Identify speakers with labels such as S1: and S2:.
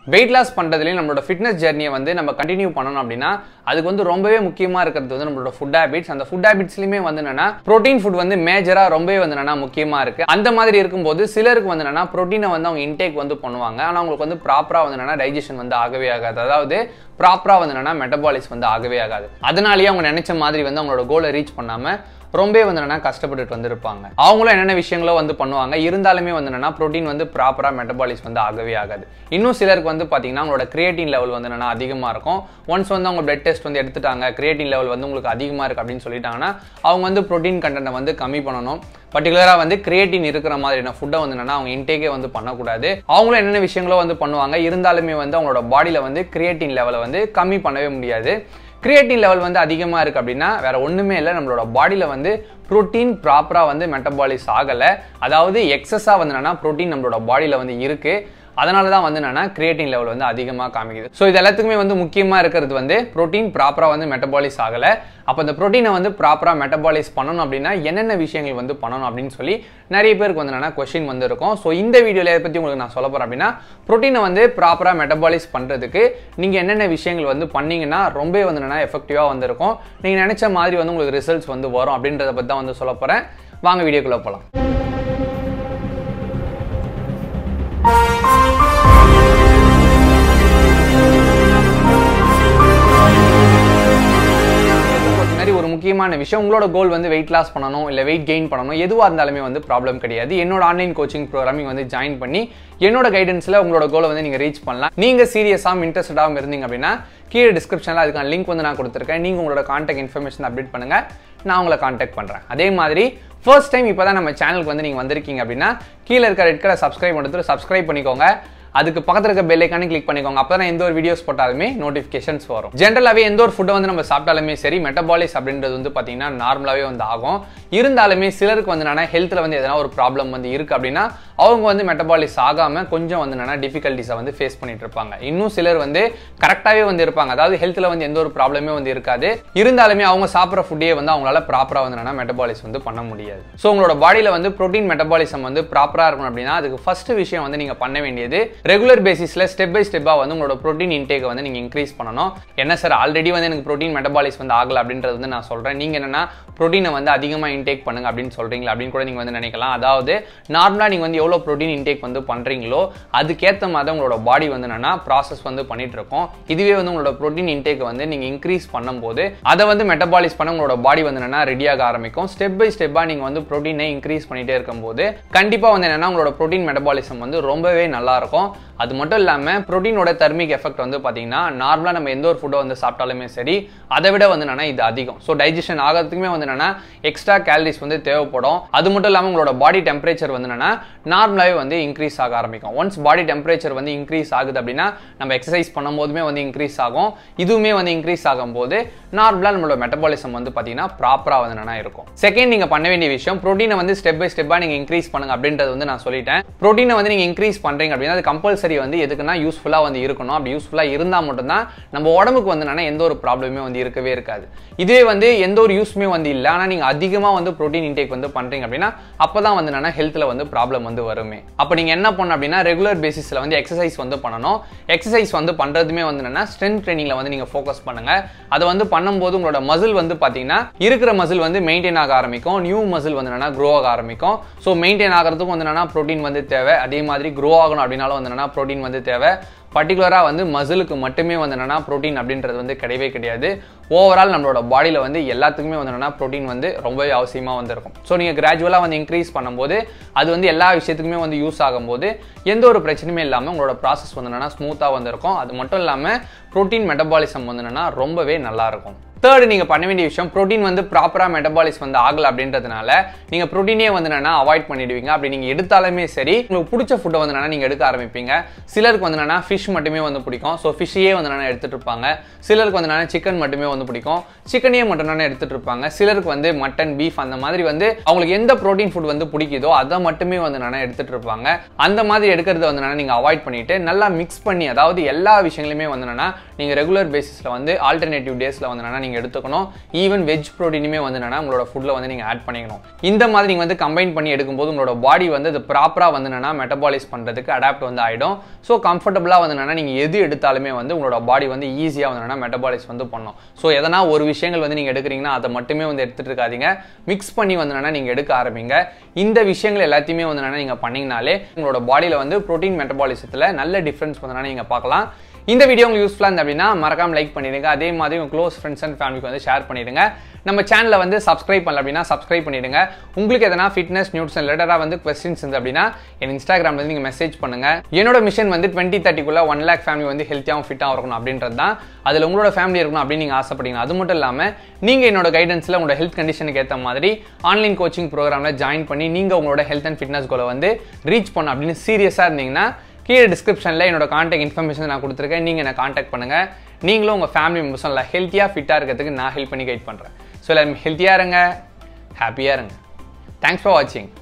S1: weight loss பண்ணுறதுலையும் நம்மளோட fitness ஜெர்னியை வந்து நம்ம கண்டினியூ பண்ணணும் அப்படின்னா அதுக்கு வந்து ரொம்பவே முக்கியமாக இருக்கிறது வந்து நம்மளோட ஃபுட் ஹேபிட்ஸ் அந்த ஃபுட் ஹேபிட்ஸ்லையுமே வந்து என்னன்னா ப்ரோட்டீன் ஃபுட் வந்து மேஜராக ரொம்பவே வந்து என்னன்னா முக்கியமாக இருக்குது அந்த மாதிரி இருக்கும்போது சிலருக்கு வந்து என்னன்னா ப்ரோட்டீனை வந்து அவங்க இன்டேக் வந்து பண்ணுவாங்க ஆனால் அவங்களுக்கு வந்து ப்ராப்பராக வந்து என்னன்னா டைஜஷன் வந்து ஆகவே ஆகாது அதாவது ப்ராப்பராக வந்து என்னன்னா மெட்டபாலிஸ் வந்து ஆகவே ஆகாது அதனாலேயே அவங்க நினைச்ச மாதிரி வந்து அவங்களோட கோலை ரீச் பண்ணாமல் ரொம்பவே வந்து என்னன்னா கஷ்டப்பட்டுட்டு வந்திருப்பாங்க அவங்களும் என்னென்ன விஷயங்களோ வந்து பண்ணுவாங்க இருந்தாலுமே வந்து என்னன்னா ப்ரோட்டீன் வந்து ப்ராப்பராக மெட்டபாலிஸ் வந்து ஆகவே ஆகாது இன்னும் சிலருக்கு வந்து பார்த்தீங்கன்னா அவங்களோட கிரியேட்டின் லெவல் வந்து என்னன்னா அதிகமாக இருக்கும் ஒன்ஸ் வந்து அவங்க பிளட் டெஸ்ட் வந்து எடுத்துட்டாங்க கிரியேட்டின் லெவல் வந்து உங்களுக்கு அதிகமாக இருக்குது அப்படின்னு சொல்லிட்டாங்கன்னா அவங்க வந்து ப்ரோட்டீன் கண்டென்ட்டை வந்து கம்மி பண்ணணும் பர்டிகுலராக வந்து கிரியேட்டின் இருக்கிற மாதிரியான ஃபுட்டை வந்து என்னன்னா அவங்க இன்டேக்கே வந்து பண்ணக்கூடாது அவங்களும் என்னென்ன விஷயங்களோ வந்து பண்ணுவாங்க இருந்தாலுமே வந்து அவங்களோட பாடியில் வந்து கிரியேட்டின் லெவலை வந்து கம்மி பண்ணவே முடியாது கிரியேட்டின் லெவல் வந்து அதிகமாக இருக்குது அப்படின்னா வேற ஒன்றுமே இல்லை நம்மளோட பாடியில் வந்து ப்ரோட்டீன் ப்ராப்பராக வந்து மெட்டபாலிஸ் ஆகலை அதாவது எக்ஸஸாக வந்து என்னன்னா ப்ரோட்டீன் நம்மளோட பாடியில் வந்து இருக்குது அதனால தான் வந்து என்னன்னா கிரியேட்டின் லெவல் வந்து அதிகமாக காமிக்குது ஸோ இது எல்லாத்துக்குமே வந்து முக்கியமாக இருக்கிறது வந்து ப்ரோட்டீன் ப்ராப்பராக வந்து மெட்டபாலிஸ் ஆகலை அப்போ இந்த ப்ரோட்டீனை வந்து ப்ராப்பராக மெட்டபாலிஸ் பண்ணணும் அப்படின்னா என்னென்ன விஷயங்கள் வந்து பண்ணணும் அப்படின்னு சொல்லி நிறைய பேருக்கு வந்து என்னன்னா கொஸ்டின் வந்து இருக்கும் ஸோ இந்த வீடியோவில் எதை பற்றி உங்களுக்கு நான் சொல்ல போகிறேன் அப்படின்னா ப்ரோட்டீனை வந்து ப்ராப்பராக மெட்டபாலிஸ் பண்ணுறதுக்கு நீங்கள் என்னென்ன விஷயங்கள் வந்து பண்ணீங்கன்னா ரொம்பவே வந்து என்னன்னா எஃபெக்டிவாக வந்திருக்கும் நீங்கள் நினச்ச மாதிரி வந்து உங்களுக்கு ரிசல்ட்ஸ் வந்து வரும் அப்படின்றத பற்றி தான் வந்து சொல்ல போகிறேன் வாங்க வீடியோக்குள்ளே போகலாம் மாதிரி ஒரு முக்கியமான விஷயம் உங்களோட கோல் வந்து வெயிட் லாஸ் பண்ணணும் இல்லை வெயிட் கெயின் பண்ணணும் எதுவாக இருந்தாலுமே வந்து ப்ராப்ளம் கிடையாது என்னோட ஆன்லைன் கோச்சிங் ப்ரோக்ராமிங் வந்து ஜாயின் பண்ணி என்னோட கைடன்ஸில் உங்களோட கோலை வந்து நீங்கள் ரீச் பண்ணலாம் நீங்கள் சீரியஸாக இன்ட்ரெஸ்டடாகவும் இருந்தீங்க அப்படின்னா கீழே டிஸ்கிரிப்ஷனில் அதுக்கான லிங்க் வந்து நான் கொடுத்துருக்கேன் நீங்கள் உங்களோட கான்டாக்ட் இன்ஃபர்மேஷன் அப்டேட் பண்ணுங்கள் நான் உங்களை கான்டாக்ட் பண்ணுறேன் அதே மாதிரி ஃபர்ஸ்ட் டைம் இப்போ தான் நம்ம சேனலுக்கு வந்து நீங்கள் வந்திருக்கீங்க அப்படின்னா கீழே இருக்க ரெட் கலர் சப்ஸ்கிரைப் பண்ணுறது சப்ஸ்கிரைப் பண்ணிக்கோங்க அதுக்கு பக்கத்தில் இருக்க பெல் ஐக்கானே கிளிக் பண்ணிக்கோங்க அப்போ தான் எந்த ஒரு வீடியோஸ் போட்டாலுமே நோட்டிஃபிகேஷன்ஸ் வரும் ஜென்ரலாகவே எந்த ஒரு ஃபுட்டை வந்து நம்ம சாப்பிட்டாலுமே சரி மெட்டபாலிஸ் அப்படின்றது வந்து பார்த்தீங்கன்னா நார்மலாகவே வந்து ஆகும் இருந்தாலுமே சிலருக்கு வந்து என்னன்னா ஹெல்த்தில் வந்து எதனா ஒரு ப்ராப்ளம் வந்து இருக்குது அப்படின்னா அவங்க வந்து மெட்டபாலிஸ் ஆகாமல் கொஞ்சம் வந்து என்னன்னா டிஃபிகல்ட்டிஸை வந்து ஃபேஸ் பண்ணிட்டு இருப்பாங்க இன்னும் சிலர் வந்து கரெக்டாகவே வந்து இருப்பாங்க அதாவது ஹெல்த்தில் வந்து எந்த ஒரு ப்ராப்ளமே வந்து இருக்காது இருந்தாலுமே அவங்க சாப்பிட்ற ஃபுட்டே வந்து அவங்களால ப்ராப்பராக வந்து என்னன்னா மெட்டபாலிஸ் வந்து பண்ண முடியாது ஸோ உங்களோட பாடியில் வந்து ப்ரோட்டீன் மெட்டபாலிசம் வந்து ப்ராப்பராக இருக்கணும் அப்படின்னா அதுக்கு ஃபர்ஸ்ட் விஷயம் வந்து நீங்கள் பண்ண வேண்டியது ரெகுலர் பேசிஸில் ஸ்டெப் பை ஸ்டெப்பாக வந்து உங்களோட ப்ரோட்டீன் இன்டேக்கை வந்து நீங்கள் இன்க்ரீஸ் பண்ணணும் என்ன சார் ஆல்ரெடி வந்து எனக்கு ப்ரோட்டீன் மெட்டபாலிஸ் வந்து ஆகலை அப்படின்றது வந்து நான் சொல்கிறேன் நீங்கள் என்னன்னா ப்ரோட்டீனை வந்து அதிகமாக இன்டேக் பண்ணுங்க அப்படின்னு சொல்கிறீங்களா அப்படின்னு கூட நீங்கள் வந்து நினைக்கலாம் அதாவது நார்மலாக நீங்கள் வந்து எவ்வளோ ப்ரோட்டீன் இன்டேக் வந்து பண்ணுறீங்களோ அதுக்கேற்ற மாதிரி உங்களோட பாடி வந்து என்னன்னா ப்ராசஸ் வந்து பண்ணிட்டு இருக்கோம் இதுவே வந்து உங்களோட ப்ரோட்டீன் இன்டேக்கை வந்து நீங்கள் இன்க்ரீஸ் பண்ணும்போது அதை வந்து மெட்டபாலிஸ் பண்ண உங்களோட பாடி வந்து என்னன்னா ரெடியாக ஆரம்பிக்கும் ஸ்டெப் பை ஸ்டெப்பாக நீங்கள் வந்து ப்ரோட்டீனை இன்க்ரீஸ் பண்ணிட்டே இருக்கும்போது கண்டிப்பாக வந்து என்னன்னா உங்களோட ப்ரோட்டீன் மெட்டபாலிசம் வந்து ரொம்பவே நல்லா இருக்கும் அது மட்டும் இல்லாமல் ப்ரோட்டீனோட தெர்மிக் எஃபெக்ட் வந்து பார்த்தீங்கன்னா நார்மலாக நம்ம எந்த ஒரு ஃபுட்டை வந்து சாப்பிட்டாலுமே சரி அதை விட வந்து என்னன்னா இது அதிகம் ஸோ டைஜஷன் ஆகிறதுக்குமே வந்து என்னன்னா எக்ஸ்ட்ரா கேலரிஸ் வந்து தேவைப்படும் அது மட்டும் இல்லாமல் உங்களோட பாடி டெம்பரேச்சர் வந்து என்னன்னா நார்மலாகவே வந்து இன்க்ரீஸ் ஆக ஆரம்பிக்கும் ஒன்ஸ் பாடி டெம்பரேச்சர் வந்து இன்க்ரீஸ் ஆகுது அப்படின்னா நம்ம எக்ஸசைஸ் பண்ணும்போதுமே வந்து இன்க்ரீஸ் ஆகும் இதுவுமே வந்து இன்க்ரீஸ் ஆகும்போது நார்மலாக நம்மளோட மெட்டபாலிசம் வந்து பார்த்தீங்கன்னா ப்ராப்பராக வந்து என்னன்னா இருக்கும் செகண்ட் நீங்கள் பண்ண வேண்டிய விஷயம் ப்ரோட்டீனை வந்து ஸ்டெப் பை ஸ்டெப்பாக நீங்கள் இன்க்ரீஸ் பண்ணுங்க அப்படின்றது வந்து நான் சொல்லிட்டேன் ப்ரோட்டீனை வந்து நீங்கள் இன்க்ரீஸ் பண்ணுறீங்க அப்படின்னா அது கம்பல்சரி வந்து எதுக்குன்னா யூஸ்ஃபுல்லாக வந்து இருக்கணும் அப்படி யூஸ்ஃபுல்லாக இருந்தால் மட்டும்தான் நம்ம உடம்புக்கு வந்து என்னன்னா எந்த ஒரு ப்ராப்ளமே வந்து இருக்கவே இருக்காது இதுவே வந்து எந்த ஒரு யூஸ்மே வந்து இல்லை ஆனால் நீங்கள் அதிகமாக வந்து ப்ரோட்டீன் இன்டேக் வந்து பண்ணுறீங்க அப்படின்னா அப்போ தான் வந்து என்னன்னா ஹெல்த்தில் வந்து ப்ராப்ளம் வந்து வருமே அப்போ நீங்கள் என்ன பண்ணணும் அப்படின்னா ரெகுலர் பேசிஸில் வந்து எக்ஸசைஸ் வந்து பண்ணணும் எக்ஸசைஸ் வந்து பண்ணுறதுமே வந்து என்னன்னா ஸ்ட்ரென்த் ட்ரைனிங்கில் வந்து நீங்கள் ஃபோக்கஸ் பண்ணுங்க அதை வந்து பண்ணும்போது உங்களோட மசில் வந்து பார்த்தீங்கன்னா இருக்கிற மசில் வந்து மெயின்டைன் ஆக ஆரம்பிக்கும் நியூ மசில் வந்து என்னன்னா க்ரோ ஆக ஆரம்பிக்கும் ஸோ மெயின்டைன் ஆகிறதுக்கும் வந்து என்னன்னா ப்ரோட்டீன் வந்து தேவை அதே மாதிரி க்ரோ ஆகணும் அப்படின்னாலும் வந்து என்னன்னா ப்ரோட்டீன் வந்து தேவை பர்டிகுலராக வந்து மசிலுக்கு மட்டுமே வந்து என்னன்னா ப்ரோட்டீன் அப்படின்றது வந்து கிடையவே கிடையாது ஓவரால் நம்மளோட பாடியில் வந்து எல்லாத்துக்குமே வந்து என்னன்னா ப்ரோட்டீன் வந்து ரொம்பவே அவசியமாக வந்து இருக்கும் ஸோ நீங்கள் கிராஜுவலாக வந்து இன்க்ரீஸ் பண்ணும்போது அது வந்து எல்லா விஷயத்துக்குமே வந்து யூஸ் ஆகும்போது எந்த ஒரு பிரச்சனையுமே இல்லாமல் உங்களோட ப்ராசஸ் வந்து என்னன்னா ஸ்மூத்தாக வந்து இருக்கும் அது மட்டும் இல்லாமல் ப்ரோட்டீன் மெட்டபாலிசம் வந்து என்னன்னா ரொம்பவே நல்லா இருக்கும் தேர்ட் நீங்கள் பண்ண வேண்டிய விஷயம் ப்ரோட்டீன் வந்து ப்ராப்பராக மெட்டபாலிஸ் வந்து ஆகலை அப்படின்றதுனால நீங்கள் ப்ரோட்டீனே வந்து என்னன்னா அவாய்ட் பண்ணிடுவீங்க அப்படி நீங்கள் எடுத்தாலுமே சரி உங்களுக்கு பிடிச்ச ஃபுட்டை வந்து என்னன்னா நீங்கள் எடுக்க ஆரம்பிப்பீங்க சிலருக்கு வந்து என்னன்னா ஃபிஷ் மட்டுமே வந்து பிடிக்கும் ஸோ ஃபிஷ்ஷையே வந்து என்னன்னா எடுத்துட்டு இருப்பாங்க சிலருக்கு வந்து என்னன்னா சிக்கன் மட்டுமே வந்து பிடிக்கும் சிக்கனையே மட்டும் என்னன்னா எடுத்துட்டு இருப்பாங்க சிலருக்கு வந்து மட்டன் பீஃப் அந்த மாதிரி வந்து அவங்களுக்கு எந்த ப்ரோட்டீன் ஃபுட் வந்து பிடிக்குதோ அதை மட்டுமே வந்து என்னன்னா எடுத்துட்டு இருப்பாங்க அந்த மாதிரி எடுக்கிறத வந்து என்னன்னா நீங்கள் அவாய்ட் பண்ணிட்டு நல்லா மிக்ஸ் பண்ணி அதாவது எல்லா விஷயங்களுமே வந்து என்னன்னா நீங்கள் ரெகுலர் பேசிஸில் வந்து ஆல்டர்னேட்டிவ் டேஸில் வந்து என்னன்னா நீங்கள் எடுத்துக்கணும் ஈவன் வெஜ் ப்ரோட்டீனுமே வந்து என்னன்னா உங்களோட ஃபுட்டில் வந்து நீங்கள் ஆட் பண்ணிக்கணும் இந்த மாதிரி நீங்கள் வந்து கம்பைன் பண்ணி எடுக்கும்போது உங்களோட பாடி வந்து அது ப்ராப்பராக வந்து என்னன்னா மெட்டபாலிஸ் பண்ணுறதுக்கு அடாப்ட் வந்து ஆகிடும் ஸோ கம்ஃபர்டபுளாக வந்து என்னன்னா நீங்கள் எது எடுத்தாலுமே வந்து உங்களோட பாடி வந்து ஈஸியாக வந்து என்னன்னா மெட்டபாலிஸ் வந்து பண்ணும் ஸோ எதனா ஒரு விஷயங்கள் வந்து நீங்கள் எடுக்கிறீங்கன்னா அதை மட்டுமே வந்து எடுத்துகிட்டு இருக்காதீங்க மிக்ஸ் பண்ணி வந்து என்னன்னா நீங்கள் எடுக்க ஆரம்பிங்க இந்த விஷயங்கள் எல்லாத்தையுமே வந்து என்னன்னா நீங்கள் பண்ணீங்கனாலே உங்களோட பாடியில் வந்து ப்ரோட்டீன் மெட்டபாலிசத்தில் நல்ல டிஃப்ரென்ஸ் வந்து என்னன்னா நீங்கள் பார்க்கலாம் இந்த வீடியோ உங்களுக்கு யூஸ்ஃபுல்லாக இருந்து அப்படின்னா மறக்காம லைக் பண்ணிடுங்க அதே மாதிரி உங்கள் க்ளோஸ் ஃப்ரெண்ட்ஸ் அண்ட் ஃபேமிலிக்கு வந்து ஷேர் பண்ணிடுங்க நம்ம சேனலை வந்து சப்ஸ்கிரைப் பண்ணல அப்படின்னா சப்ஸ்கிரைப் பண்ணிடுங்க உங்களுக்கு எதனா ஃபிட்னஸ் நியூட்ரன் ரிலேட்டடாக வந்து கொஸ்டின்ஸ் இருந்து அப்படின்னா என் இன்ஸ்டாகிராம்ல வந்து நீங்கள் மெசேஜ் பண்ணுங்க என்னோட மிஷன் வந்து டுவெண்ட்டி தேர்ட்டிக்குள்ள ஒன் லேக் ஃபேமிலி வந்து ஹெல்த்தியாகவும் ஃபிட்டாகவும் இருக்கணும் அப்படின்றது தான் அதில் உங்களோட ஃபேமிலி இருக்கணும் அப்படின்னு நீங்கள் ஆசைப்பட்டீங்க அது மட்டும் இல்லாமல் நீங்கள் என்னோட கைடன்ஸில் உங்களோட ஹெல்த் கண்டிஷனுக்கு ஏற்ற மாதிரி ஆன்லைன் கோச்சிங் ப்ரோக்ராமில் ஜாயின் பண்ணி நீங்கள் உங்களோட ஹெல்த் அண்ட் ஃபிட்னஸ் கோலை வந்து ரீச் பண்ணணும் அப்படின்னு சீரியஸாக இருந்தீங்கன்னா கீழே டிஸ்கிரிப்ஷனில் என்னோட காண்டாக்ட் இன்ஃபர்மேஷன் நான் கொடுத்துருக்கேன் நீங்கள் என்னை காண்டாக்ட் பண்ணுங்கள் நீங்களும் உங்கள் ஃபேமிலி மெம்பர்ஸும் நல்லா ஹெல்த்தியாக ஃபிட்டாக இருக்கிறதுக்கு நான் ஹெல்ப் பண்ணி கைட் பண்ணுறேன் ஸோ எல்லாரும் ஹெல்த்தியாக இருங்க ஹாப்பியாக இருங்க தேங்க்ஸ் ஃபார் வாட்சிங்